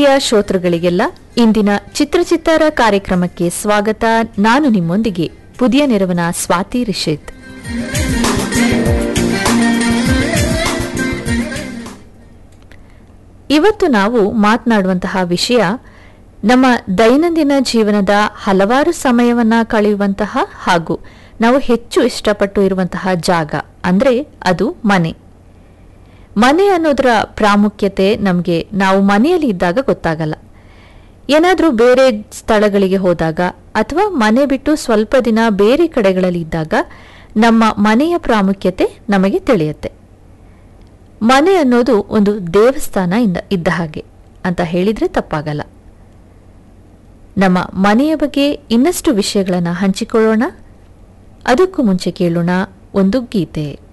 ಪ್ರಿಯ ಶ್ರೋತೃಗಳಿಗೆಲ್ಲ ಇಂದಿನ ಚಿತ್ರಚಿತ್ತಾರ ಕಾರ್ಯಕ್ರಮಕ್ಕೆ ಸ್ವಾಗತ ನಾನು ನಿಮ್ಮೊಂದಿಗೆ ಪುದಿಯ ನೆರವನ ಸ್ವಾತಿ ರಿಷಿತ್ ಇವತ್ತು ನಾವು ಮಾತನಾಡುವಂತಹ ವಿಷಯ ನಮ್ಮ ದೈನಂದಿನ ಜೀವನದ ಹಲವಾರು ಸಮಯವನ್ನ ಕಳೆಯುವಂತಹ ಹಾಗೂ ನಾವು ಹೆಚ್ಚು ಇಷ್ಟಪಟ್ಟು ಇರುವಂತಹ ಜಾಗ ಅಂದ್ರೆ ಅದು ಮನೆ ಮನೆ ಅನ್ನೋದರ ಪ್ರಾಮುಖ್ಯತೆ ನಮಗೆ ನಾವು ಮನೆಯಲ್ಲಿ ಇದ್ದಾಗ ಗೊತ್ತಾಗಲ್ಲ ಏನಾದರೂ ಬೇರೆ ಸ್ಥಳಗಳಿಗೆ ಹೋದಾಗ ಅಥವಾ ಮನೆ ಬಿಟ್ಟು ಸ್ವಲ್ಪ ದಿನ ಬೇರೆ ಕಡೆಗಳಲ್ಲಿ ಇದ್ದಾಗ ನಮ್ಮ ಮನೆಯ ಪ್ರಾಮುಖ್ಯತೆ ನಮಗೆ ತಿಳಿಯುತ್ತೆ ಮನೆ ಅನ್ನೋದು ಒಂದು ದೇವಸ್ಥಾನ ಇಂದ ಇದ್ದ ಹಾಗೆ ಅಂತ ಹೇಳಿದ್ರೆ ತಪ್ಪಾಗಲ್ಲ ನಮ್ಮ ಮನೆಯ ಬಗ್ಗೆ ಇನ್ನಷ್ಟು ವಿಷಯಗಳನ್ನು ಹಂಚಿಕೊಳ್ಳೋಣ ಅದಕ್ಕೂ ಮುಂಚೆ ಕೇಳೋಣ ಒಂದು ಗೀತೆ